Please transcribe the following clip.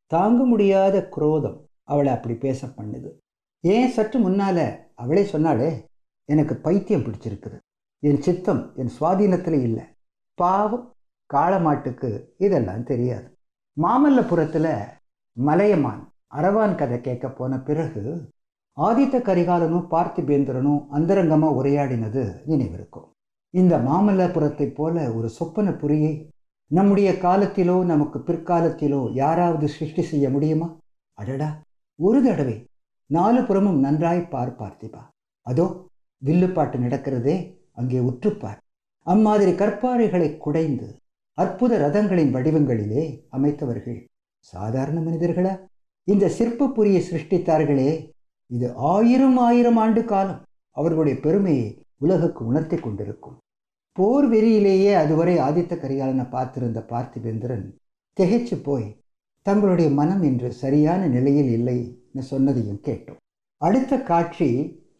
தாங்க முடியாத குரோதம் அவளை அப்படி பேச பண்ணுது ஏன் சற்று முன்னால அவளே சொன்னாலே எனக்கு பைத்தியம் பிடிச்சிருக்குது என் சித்தம் என் சுவாதீனத்தில் இல்லை பாவம் காளமாட்டுக்கு இதெல்லாம் தெரியாது மாமல்லபுரத்தில் மலையமான் அரவான் கதை கேட்க போன பிறகு ஆதித்த கரிகாலனும் பார்த்திபேந்திரனும் அந்தரங்கமாக உரையாடினது நினைவிருக்கும் இந்த மாமல்லபுரத்தைப் போல ஒரு சொப்பன புரியை நம்முடைய காலத்திலோ நமக்கு பிற்காலத்திலோ யாராவது சிருஷ்டி செய்ய முடியுமா அடடா ஒரு தடவை நாலு புறமும் நன்றாய் பார் பார்த்திபா அதோ வில்லுப்பாட்டு நடக்கிறதே அங்கே உற்றுப்பார் அம்மாதிரி கற்பாறைகளை குடைந்து அற்புத ரதங்களின் வடிவங்களிலே அமைத்தவர்கள் சாதாரண மனிதர்களா இந்த சிற்பப்புரியை சிருஷ்டித்தார்களே இது ஆயிரம் ஆயிரம் ஆண்டு காலம் அவர்களுடைய பெருமையை உலகுக்கு உணர்த்தி கொண்டிருக்கும் போர் வெறியிலேயே அதுவரை ஆதித்த கரிகாலனை பார்த்திருந்த பார்த்திபேந்திரன் திகைச்சு போய் தங்களுடைய மனம் இன்று சரியான நிலையில் இல்லைன்னு சொன்னதையும் கேட்டோம் அடுத்த காட்சி